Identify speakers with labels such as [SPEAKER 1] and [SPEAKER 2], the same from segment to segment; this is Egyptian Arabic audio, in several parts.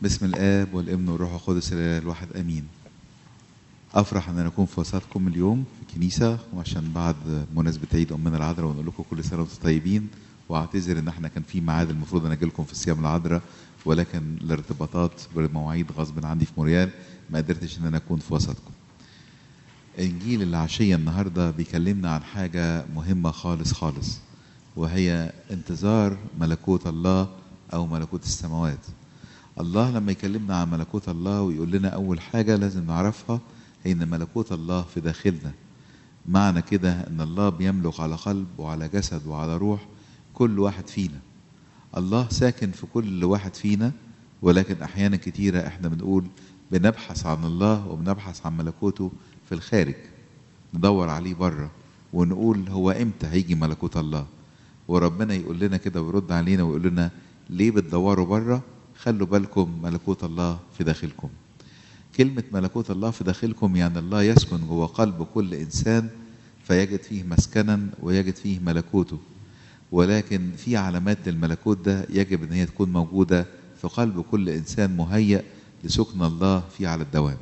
[SPEAKER 1] باسم الآب والابن والروح القدس الإله الواحد آمين. أفرح أن أنا أكون في وسطكم اليوم في الكنيسة وعشان بعد مناسبة عيد أمنا العذراء ونقول لكم كل سنة وأنتم طيبين وأعتذر إن إحنا كان في ميعاد المفروض أنا أجي لكم في الصيام العذراء ولكن الارتباطات بالمواعيد غصب عني في موريال ما قدرتش إن أنا أكون في وسطكم. إنجيل العشية النهاردة بيكلمنا عن حاجة مهمة خالص خالص وهي انتظار ملكوت الله أو ملكوت السماوات. الله لما يكلمنا عن ملكوت الله ويقول لنا أول حاجة لازم نعرفها هي إن ملكوت الله في داخلنا معنى كده إن الله بيملك على قلب وعلى جسد وعلى روح كل واحد فينا الله ساكن في كل واحد فينا ولكن أحيانا كتيرة إحنا بنقول بنبحث عن الله وبنبحث عن ملكوته في الخارج ندور عليه بره ونقول هو إمتى هيجي ملكوت الله وربنا يقول لنا كده ويرد علينا ويقول لنا ليه بتدوروا بره خلوا بالكم ملكوت الله في داخلكم كلمة ملكوت الله في داخلكم يعني الله يسكن جوه قلب كل إنسان فيجد فيه مسكنا ويجد فيه ملكوته ولكن في علامات للملكوت ده يجب أن هي تكون موجودة في قلب كل إنسان مهيأ لسكن الله فيه على الدوام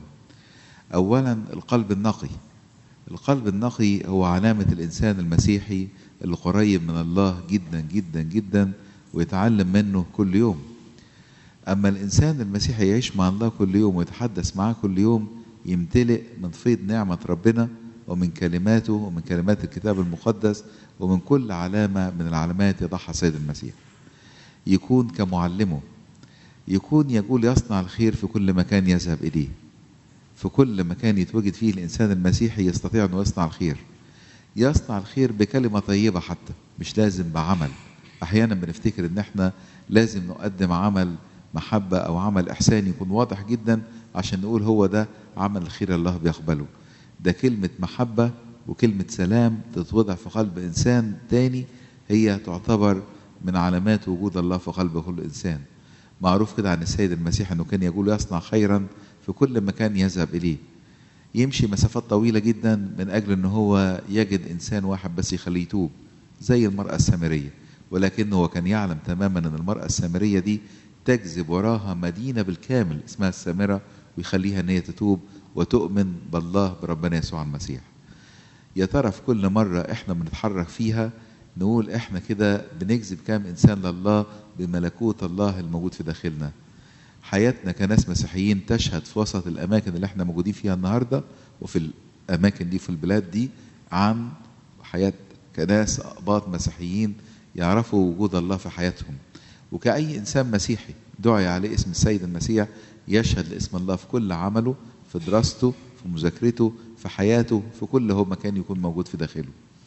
[SPEAKER 1] أولا القلب النقي القلب النقي هو علامة الإنسان المسيحي اللي قريب من الله جدا جدا جدا ويتعلم منه كل يوم أما الإنسان المسيحي يعيش مع الله كل يوم ويتحدث معاه كل يوم يمتلئ من فيض نعمة ربنا ومن كلماته ومن كلمات الكتاب المقدس ومن كل علامة من العلامات يضعها سيد المسيح يكون كمعلمه يكون يقول يصنع الخير في كل مكان يذهب إليه في كل مكان يتوجد فيه الإنسان المسيحي يستطيع أنه يصنع الخير يصنع الخير بكلمة طيبة حتى مش لازم بعمل أحيانا بنفتكر إن إحنا لازم نقدم عمل محبة أو عمل إحسان يكون واضح جدا عشان نقول هو ده عمل الخير الله بيقبله ده كلمة محبة وكلمة سلام تتوضع في قلب إنسان تاني هي تعتبر من علامات وجود الله في قلب كل إنسان معروف كده عن السيد المسيح أنه كان يقول يصنع خيرا في كل مكان يذهب إليه يمشي مسافات طويلة جدا من أجل أنه هو يجد إنسان واحد بس يخليه يتوب زي المرأة السامرية ولكنه هو كان يعلم تماما أن المرأة السامرية دي تجذب وراها مدينة بالكامل اسمها السامرة ويخليها ان هي تتوب وتؤمن بالله بربنا يسوع المسيح يا ترى في كل مرة احنا بنتحرك فيها نقول احنا كده بنجذب كام انسان لله بملكوت الله الموجود في داخلنا حياتنا كناس مسيحيين تشهد في وسط الاماكن اللي احنا موجودين فيها النهارده وفي الاماكن دي في البلاد دي عن حياه كناس اقباط مسيحيين يعرفوا وجود الله في حياتهم وكأي إنسان مسيحي دعي عليه اسم السيد المسيح يشهد لاسم الله في كل عمله في دراسته في مذاكرته في حياته في كل هو مكان يكون موجود في داخله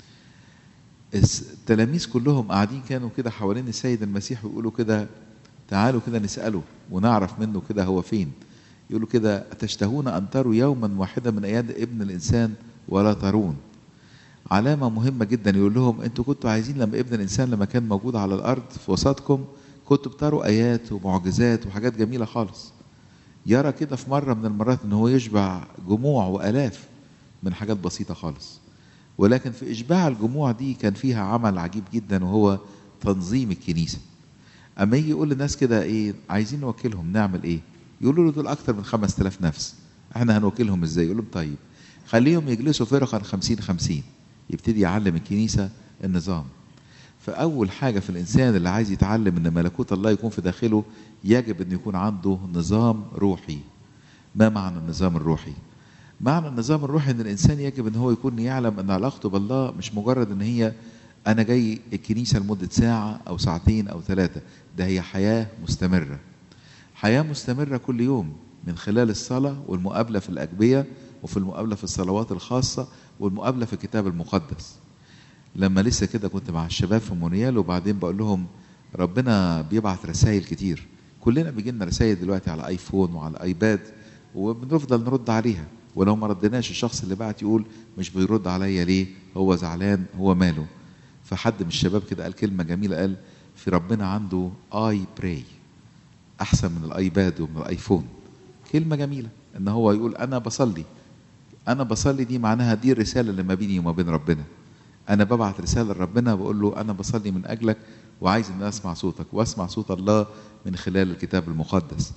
[SPEAKER 1] التلاميذ كلهم قاعدين كانوا كده حوالين السيد المسيح ويقولوا كده تعالوا كده نسأله ونعرف منه كده هو فين يقولوا كده أتشتهون أن تروا يوما واحدا من أيام ابن الإنسان ولا ترون علامة مهمة جدا يقول لهم أنتوا كنتوا عايزين لما ابن الإنسان لما كان موجود على الأرض في وسطكم كنتوا بتروا آيات ومعجزات وحاجات جميلة خالص يرى كده في مرة من المرات إن هو يشبع جموع وآلاف من حاجات بسيطة خالص ولكن في إشباع الجموع دي كان فيها عمل عجيب جدا وهو تنظيم الكنيسة أما يجي يقول للناس كده إيه عايزين نوكلهم نعمل إيه يقولوا له دول أكتر من 5000 نفس إحنا هنوكلهم إزاي يقول لهم طيب خليهم يجلسوا فرقا 50 50 يبتدي يعلم الكنيسة النظام فأول حاجة في الإنسان اللي عايز يتعلم إن ملكوت الله يكون في داخله يجب أن يكون عنده نظام روحي. ما معنى النظام الروحي؟ معنى النظام الروحي إن الإنسان يجب أن هو يكون يعلم أن علاقته بالله مش مجرد إن هي أنا جاي الكنيسة لمدة ساعة أو ساعتين أو ثلاثة، ده هي حياة مستمرة. حياة مستمرة كل يوم من خلال الصلاة والمقابلة في الأجبية وفي المقابلة في الصلوات الخاصة والمقابلة في الكتاب المقدس. لما لسه كده كنت مع الشباب في مونيال وبعدين بقول لهم ربنا بيبعت رسائل كتير كلنا بيجي لنا رسائل دلوقتي على ايفون وعلى ايباد وبنفضل نرد عليها ولو ما ردناش الشخص اللي بعت يقول مش بيرد عليا ليه هو زعلان هو ماله فحد من الشباب كده قال كلمه جميله قال في ربنا عنده اي براي احسن من الايباد ومن الايفون كلمه جميله ان هو يقول انا بصلي انا بصلي دي معناها دي الرساله اللي ما بيني وما بين ربنا انا ببعت رساله لربنا بقول له انا بصلي من اجلك وعايز ان اسمع صوتك واسمع صوت الله من خلال الكتاب المقدس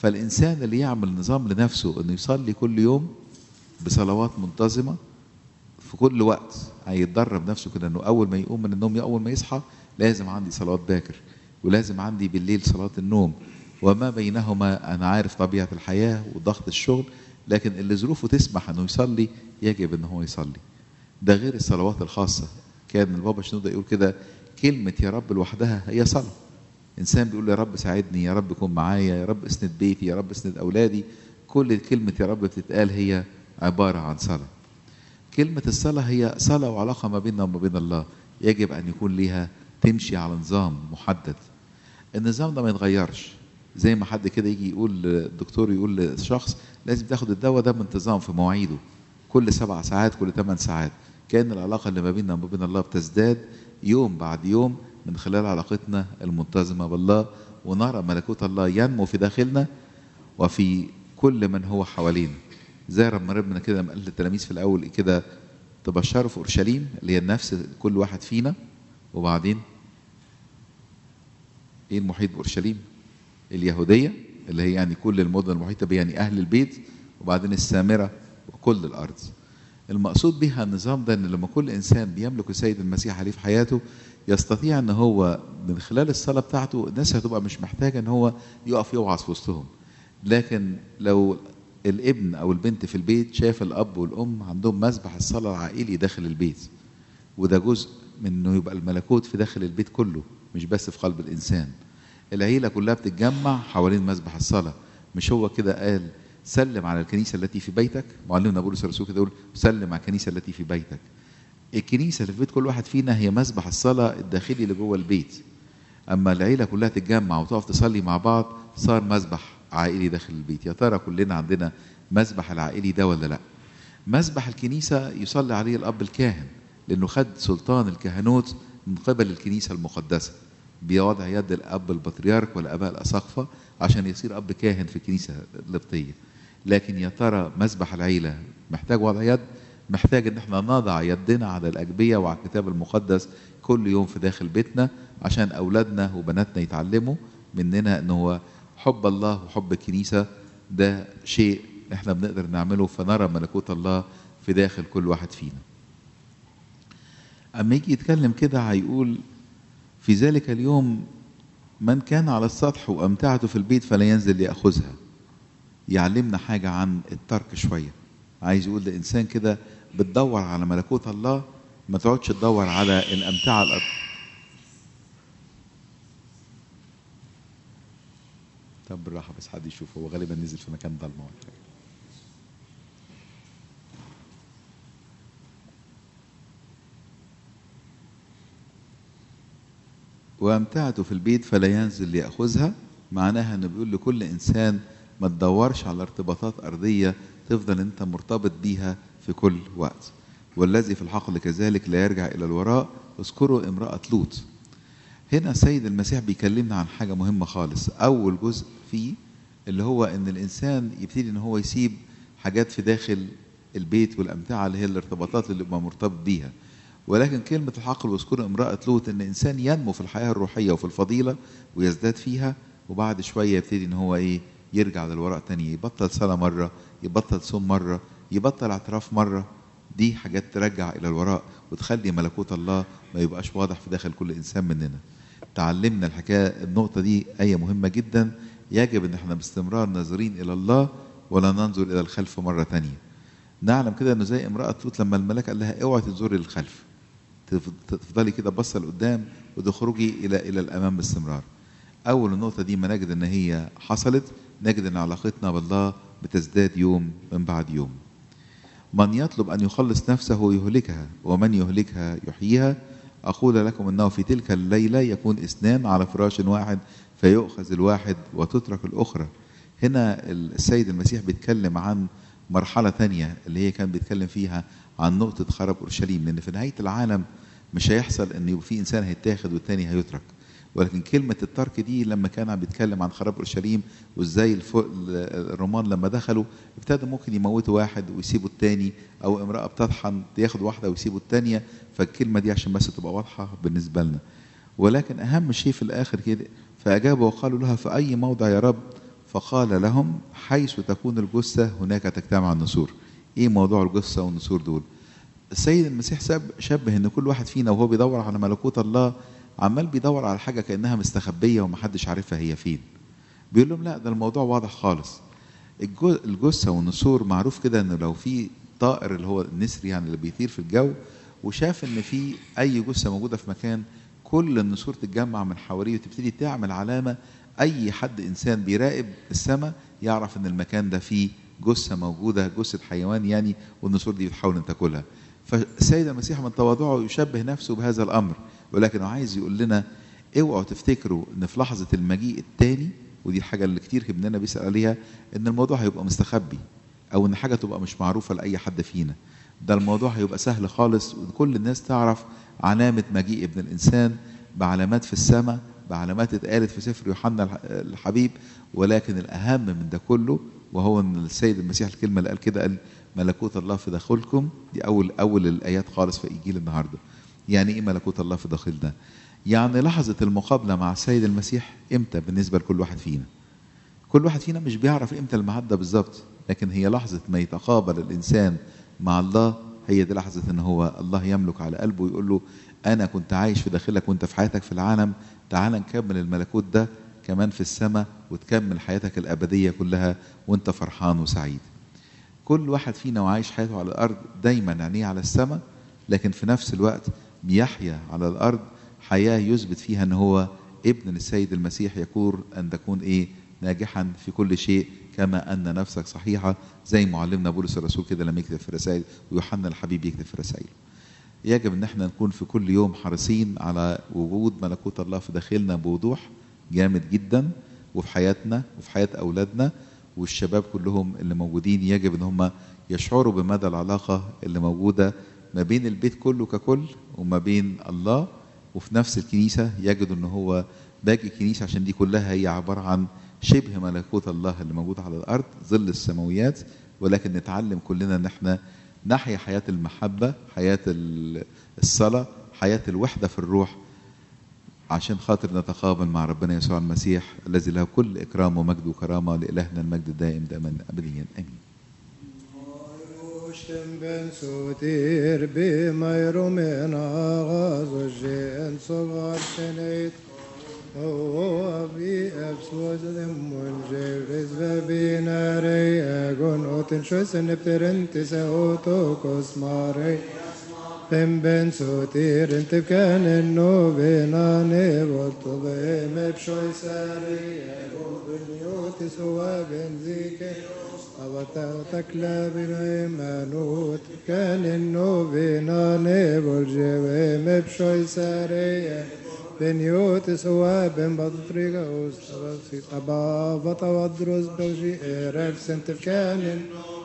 [SPEAKER 1] فالإنسان اللي يعمل نظام لنفسه إنه يصلي كل يوم بصلوات منتظمة في كل وقت هيتدرب نفسه كده إنه أول ما يقوم من النوم أول ما يصحى لازم عندي صلوات باكر ولازم عندي بالليل صلاة النوم وما بينهما أنا عارف طبيعة الحياة وضغط الشغل لكن اللي ظروفه تسمح إنه يصلي يجب إن هو يصلي ده غير الصلوات الخاصة كان البابا شنودة يقول كده كلمة يا رب لوحدها هي صلاة إنسان بيقول يا رب ساعدني يا رب كن معايا يا رب اسند بيتي يا رب اسند أولادي كل كلمة يا رب بتتقال هي عبارة عن صلاة كلمة الصلاة هي صلاة وعلاقة ما بيننا وما بين الله يجب أن يكون ليها تمشي على نظام محدد النظام ده ما يتغيرش زي ما حد كده يجي يقول الدكتور يقول لشخص لازم تاخد الدواء ده بانتظام في مواعيده كل سبع ساعات كل ثمان ساعات كان العلاقة اللي ما بيننا وما بين الله بتزداد يوم بعد يوم من خلال علاقتنا المنتظمة بالله ونرى ملكوت الله ينمو في داخلنا وفي كل من هو حوالينا زي لما ربنا كده قال للتلاميذ في الأول كده تبشروا في أورشليم اللي هي النفس كل واحد فينا وبعدين ايه المحيط بأورشليم اليهودية اللي هي يعني كل المدن المحيطة بها يعني أهل البيت وبعدين السامرة وكل الأرض المقصود بها النظام ده ان لما كل انسان بيملك السيد المسيح عليه في حياته يستطيع ان هو من خلال الصلاه بتاعته الناس هتبقى مش محتاجه ان هو يقف يوعظ في وسطهم لكن لو الابن او البنت في البيت شاف الاب والام عندهم مسبح الصلاه العائلي داخل البيت وده جزء من انه يبقى الملكوت في داخل البيت كله مش بس في قلب الانسان العيله كلها بتتجمع حوالين مسبح الصلاه مش هو كده قال سلم على الكنيسة التي في بيتك معلمنا بولس الرسول كده يقول سلم على الكنيسة التي في بيتك الكنيسة اللي في بيت كل واحد فينا هي مسبح الصلاة الداخلي اللي جوه البيت أما العيلة كلها تتجمع وتقف تصلي مع بعض صار مسبح عائلي داخل البيت يا ترى كلنا عندنا مسبح العائلي ده ولا لا مسبح الكنيسة يصلي عليه الأب الكاهن لأنه خد سلطان الكهنوت من قبل الكنيسة المقدسة بوضع يد الأب البطريرك والآباء الأساقفة عشان يصير أب كاهن في الكنيسة القبطية لكن يا ترى مسبح العيلة محتاج وضع يد محتاج ان احنا نضع يدنا على الأجبية وعلى الكتاب المقدس كل يوم في داخل بيتنا عشان أولادنا وبناتنا يتعلموا مننا ان هو حب الله وحب الكنيسة ده شيء احنا بنقدر نعمله فنرى ملكوت الله في داخل كل واحد فينا أما يجي يتكلم كده هيقول في ذلك اليوم من كان على السطح وأمتعته في البيت فلا ينزل ليأخذها يعلمنا حاجة عن الترك شوية عايز يقول لإنسان كده بتدور على ملكوت الله ما تقعدش تدور على الأمتعة الأرض طب بالراحة بس حد يشوف هو غالبا نزل في مكان ضلمة ولا حاجة وامتعته في البيت فلا ينزل ليأخذها معناها انه بيقول لكل انسان ما تدورش على ارتباطات أرضية تفضل أنت مرتبط بيها في كل وقت والذي في الحقل كذلك لا يرجع إلى الوراء اذكروا امرأة لوط هنا السيد المسيح بيكلمنا عن حاجة مهمة خالص أول جزء فيه اللي هو أن الإنسان يبتدي أن هو يسيب حاجات في داخل البيت والأمتعة اللي هي الارتباطات اللي يبقى مرتبط بيها ولكن كلمة الحقل واذكروا امرأة لوط أن إنسان ينمو في الحياة الروحية وفي الفضيلة ويزداد فيها وبعد شوية يبتدي أن هو إيه يرجع للوراء تاني يبطل صلاة مرة يبطل صوم مرة يبطل اعتراف مرة دي حاجات ترجع إلى الوراء وتخلي ملكوت الله ما يبقاش واضح في داخل كل إنسان مننا تعلمنا الحكاية النقطة دي آية مهمة جدا يجب أن احنا باستمرار ناظرين إلى الله ولا ننظر إلى الخلف مرة تانية نعلم كده أنه زي امرأة لوط لما الملاك قال لها اوعي تنظري للخلف تفضلي كده بصة لقدام وتخرجي إلى إلى الأمام باستمرار أول النقطة دي ما نجد أن هي حصلت نجد أن علاقتنا بالله بتزداد يوم من بعد يوم من يطلب أن يخلص نفسه يهلكها ومن يهلكها يحييها أقول لكم أنه في تلك الليلة يكون اثنان على فراش واحد فيؤخذ الواحد وتترك الأخرى هنا السيد المسيح بيتكلم عن مرحلة تانية اللي هي كان بيتكلم فيها عن نقطة خراب أورشليم لأن في نهاية العالم مش هيحصل أن يبقى في إنسان هيتاخد والتاني هيترك ولكن كلمة الترك دي لما كان عم بيتكلم عن خراب أورشليم وإزاي الرومان لما دخلوا ابتدى ممكن يموتوا واحد ويسيبوا التاني أو امرأة بتطحن ياخد واحدة ويسيبوا التانية فالكلمة دي عشان بس تبقى واضحة بالنسبة لنا ولكن أهم شيء في الآخر كده فأجابوا وقالوا لها في أي موضع يا رب فقال لهم حيث تكون الجثة هناك تجتمع النسور ايه موضوع الجثة والنسور دول السيد المسيح سب شبه ان كل واحد فينا وهو بيدور على ملكوت الله عمال بيدور على حاجة كأنها مستخبية ومحدش عارفها هي فين بيقول لهم لا ده الموضوع واضح خالص الجو- الجثة والنسور معروف كده انه لو في طائر اللي هو النسر يعني اللي بيطير في الجو وشاف ان في اي جثة موجودة في مكان كل النسور تتجمع من حواليه وتبتدي تعمل علامة اي حد انسان بيراقب السماء يعرف ان المكان ده فيه جثة موجودة جثة حيوان يعني والنسور دي بتحاول ان تاكلها فالسيد المسيح من تواضعه يشبه نفسه بهذا الامر ولكنه عايز يقول لنا اوعوا تفتكروا ان في لحظة المجيء التاني ودي الحاجة اللي كتير ابننا بيسأل عليها ان الموضوع هيبقى مستخبي او ان حاجة تبقى مش معروفة لأي حد فينا ده الموضوع هيبقى سهل خالص وكل الناس تعرف علامة مجيء ابن الإنسان بعلامات في السماء بعلامات اتقالت في سفر يوحنا الح- الحبيب ولكن الأهم من ده كله وهو ان السيد المسيح الكلمة اللي قال كده قال ملكوت الله في داخلكم دي أول أول الآيات خالص في إنجيل النهاردة يعني إيه ملكوت الله في داخلنا يعني لحظة المقابلة مع السيد المسيح إمتى بالنسبة لكل واحد فينا كل واحد فينا مش بيعرف امتى الميعاد ده بالظبط لكن هي لحظة ما يتقابل الإنسان مع الله هي دي لحظة إن هو الله يملك على قلبه ويقول له أنا كنت عايش في داخلك وأنت في حياتك في العالم تعال نكمل الملكوت ده كمان في السماء وتكمل حياتك الأبدية كلها وأنت فرحان وسعيد كل واحد فينا وعايش حياته على الأرض دايما عينيه على السماء لكن في نفس الوقت بيحيا على الأرض حياة يثبت فيها أن هو ابن السيد المسيح يكون أن تكون إيه ناجحا في كل شيء كما أن نفسك صحيحة زي معلمنا بولس الرسول كده لما يكتب في الرسائل ويوحنا الحبيب يكتب في رسائله يجب ان احنا نكون في كل يوم حريصين على وجود ملكوت الله في داخلنا بوضوح جامد جدا وفي حياتنا وفي حياة أولادنا والشباب كلهم اللي موجودين يجب ان هم يشعروا بمدى العلاقة اللي موجودة ما بين البيت كله ككل وما بين الله وفي نفس الكنيسة يجدوا ان هو باقي الكنيسة عشان دي كلها هي عبارة عن شبه ملكوت الله اللي موجود على الأرض ظل السماويات ولكن نتعلم كلنا ان احنا نحيا حياة المحبة حياة ال- الصلاة حياة الوحدة في الروح عشان خاطر نتقابل مع ربنا يسوع المسيح الذي له كل إكرام ومجد وكرامة لإلهنا المجد الدائم دائما أبديا آمين
[SPEAKER 2] Stem ben sotir bi mayrum en ağaz o jen sogar senet o abi efsvoz dem munje rez ve binare agon oten şösen nepteren tese oto kosmare Ben ben sotir ente kan no benane voto ve mep shoy sare agon dunyot soa benzike أبطأتك لا بالإيمانوت كان النوبينا نيبول جوي مبشوي سارية بن يوتس هو بن بطريقة وستبسي طبا بطودروس بوجي إيرف سنتف كان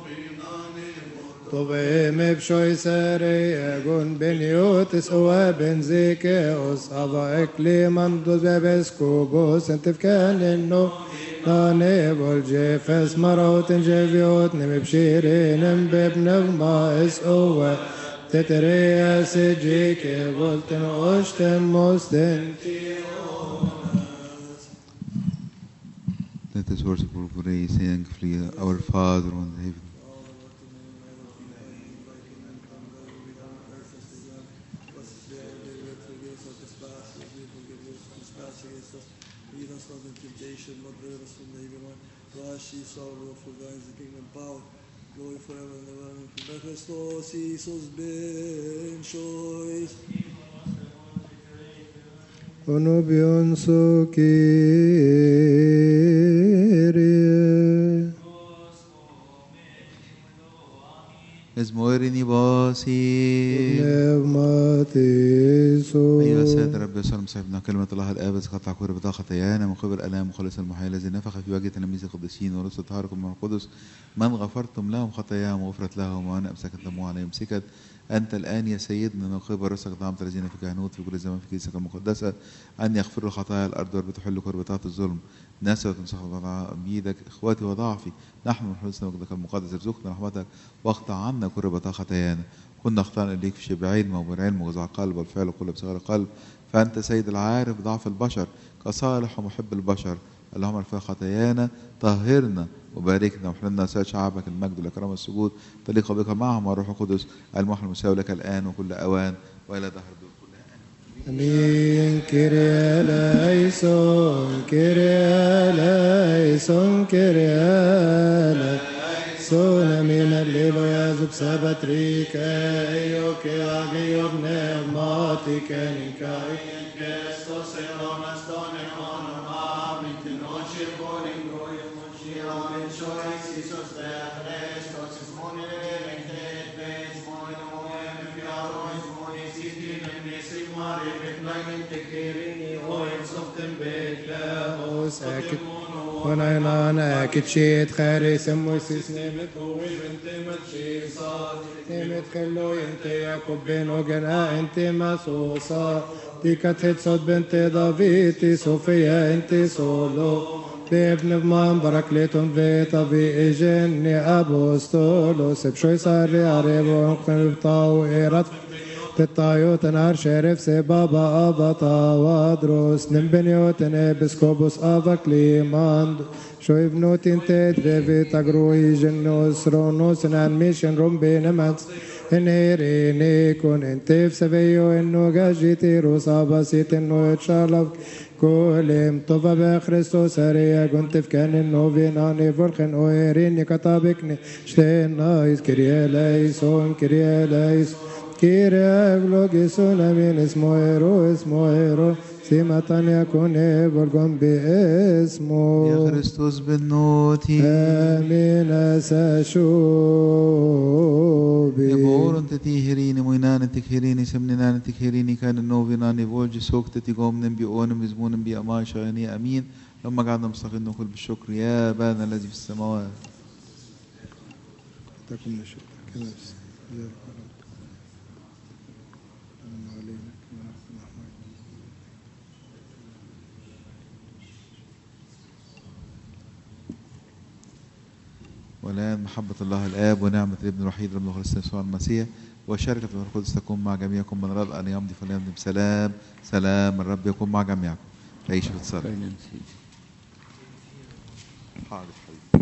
[SPEAKER 2] طبي مبشوي سارية قون بن يوتس هو بن زيكي أصحاب إكلي مندوز ببسكو بو سنتف كان النوبينا ناني بالجيفس مروت جيفيوت نمي بشيرين بابن ما اسقوة تتريا سجيك قلتن أشتن مستن
[SPEAKER 1] Let us worship for praise thankfully our Father on the heaven.
[SPEAKER 3] Lead us not in temptation, but deliver us from the evil one. For us, ye sorrow, for thine is the kingdom, power, glory forever and ever. Amen. By Christos Jesus ben choice.
[SPEAKER 2] ونوبيون سوكيري
[SPEAKER 1] اسمورني باسي
[SPEAKER 2] نغماتيسو
[SPEAKER 1] أيها السيد رب يسوع المسيح ابن كلمة الله الآب إذ قطع كل بطاقة خطايانا من قبل الآلام مخلص المحيا الذي نفخ في وجه تلاميذ القديسين ورسل طهاركم من القدس من غفرتم لهم خطاياهم وغفرت لهم وأنا أمسكت دموع عليهم سكت أنت الآن يا سيدنا من قبل رسلك طعام الذين في كهنوت في كل زمان في كنيستك المقدسة أن يغفروا خطايا الأرض وتحل كربطات الظلم ناس وتنصح بيدك إخواتي وضعفي نحن من حسن وجدك المقدس ارزقنا رحمتك واقطع عنا كل بطاقة خطايانا كنا اخطأنا إليك في شبع علم وبر علم وجزع القلب والفعل وكل بصغر القلب فأنت سيد العارف ضعف البشر كصالح ومحب البشر اللهم ارفع خطايانا طهرنا وباركنا واحللنا سائر شعبك المجد والاكرام والسجود تليق بك معهم والروح القدس المحل المساوي لك الان وكل اوان والى دهر الدور كلها
[SPEAKER 2] Amin. Kyrie eleison, Kyrie eleison, Kyrie eleison. Amin. Alleluia. Zub sabat rike, eo ke agio pneumatique nikai.
[SPEAKER 4] Christos eronas ton econom amin te noce bonin goium munciam in choice Isus de Christos is monere rectet ves moin moem fiarois monis itin in nesig mare betnagen te kerini oem softem betlehem
[SPEAKER 2] ساكت ونعنا كتشيت خاري سمو سيسني متوي بنت متشي صار نمت خلو انت يعقوب بن وجنا انت مسوسا دي كانت صوت بنت دافيد صوفيا انت سولو بابن بمان بركليتون فيتا في اجني ابوستولوس بشوي صار عريبو نقتل بطاو ايرات تطايوت نار شرف سي بابا ابطا وادروس نمبنيوت ابسكوبوس افا كليماند شو ابنوت انت تريفي تقروي جنوس رونوس نان ميشن روم بين مانس انيريني كون انت في سبيو انو جاجيتي روسا بسيط انو اتشالف كولم طوبا بخريستوس اريا كنت في كان انو فيناني فرخن اويريني كتابكني شتين نايس كريا ليسون كريا ليسون Kyrie eυλογήσον αμήν εσμό ερώ, εσμό ερώ, σήματαν ιακονέ βολγον
[SPEAKER 1] يا
[SPEAKER 2] πιέσμο.
[SPEAKER 1] خريستوس بالنوتي
[SPEAKER 2] Αμήν εσασούβι.
[SPEAKER 1] يبور انت تيهريني موينان تكهريني سمنان تكهريني كان النوفيناني فولج سوك تتيقوم نبي اونم بزمون نبي امان شايني امين لما قعدنا مستقيم نقول بالشكر يا ابانا الذي في السماوات
[SPEAKER 2] تكن الشكر كنفس
[SPEAKER 1] والآن محبة الله الآب ونعمة الابن الوحيد رب الخلاص يسوع المسيح وشركة الروح القدس تكون مع جميعكم من أراد أن يمضي فليمضي بسلام سلام الرب يكون مع جميعكم تعيشوا في الصلاة حاضر حبيبي